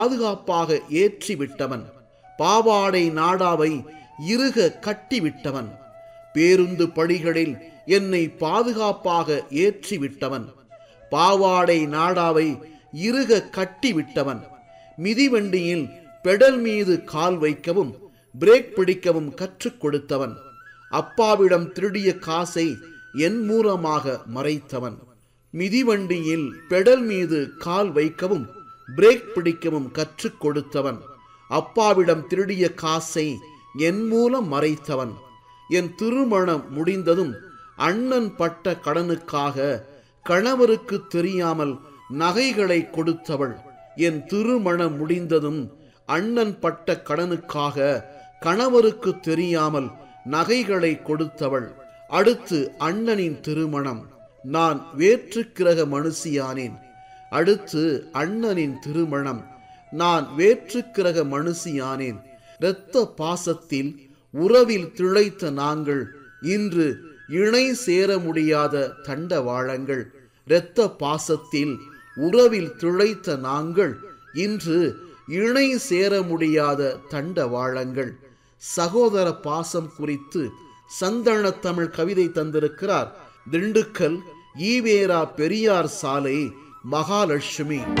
பாதுகாப்பாக ஏற்றிவிட்டவன் பாவாடை நாடாவை இறுக கட்டிவிட்டவன் பேருந்து படிகளில் என்னை பாதுகாப்பாக ஏற்றிவிட்டவன் பாவாடை நாடாவை இறுக கட்டிவிட்டவன் மிதிவண்டியில் பெடல் மீது கால் வைக்கவும் பிரேக் பிடிக்கவும் கற்றுக் கொடுத்தவன் அப்பாவிடம் திருடிய காசை என் மூலமாக மறைத்தவன் மிதிவண்டியில் பெடல் மீது கால் வைக்கவும் பிரேக் பிடிக்கவும் கற்றுக் கொடுத்தவன் அப்பாவிடம் திருடிய காசை என் மூலம் மறைத்தவன் என் திருமணம் முடிந்ததும் அண்ணன் பட்ட கடனுக்காக கணவருக்கு தெரியாமல் நகைகளை கொடுத்தவள் என் திருமணம் முடிந்ததும் அண்ணன் பட்ட கடனுக்காக கணவருக்கு தெரியாமல் நகைகளை கொடுத்தவள் அடுத்து அண்ணனின் திருமணம் நான் வேற்று கிரக மனுஷியானேன் அடுத்து அண்ணனின் திருமணம் நான் வேற்று கிரக மனுஷியானேன் இரத்த பாசத்தில் உறவில் திளைத்த நாங்கள் இன்று இணை சேர முடியாத தண்டவாளங்கள் இரத்த பாசத்தில் உறவில் திளைத்த நாங்கள் இன்று இணை சேர முடியாத தண்டவாளங்கள் சகோதர பாசம் குறித்து சந்தன தமிழ் கவிதை தந்திருக்கிறார் திண்டுக்கல் ஈவேரா பெரியார் சாலை மகாலட்சுமி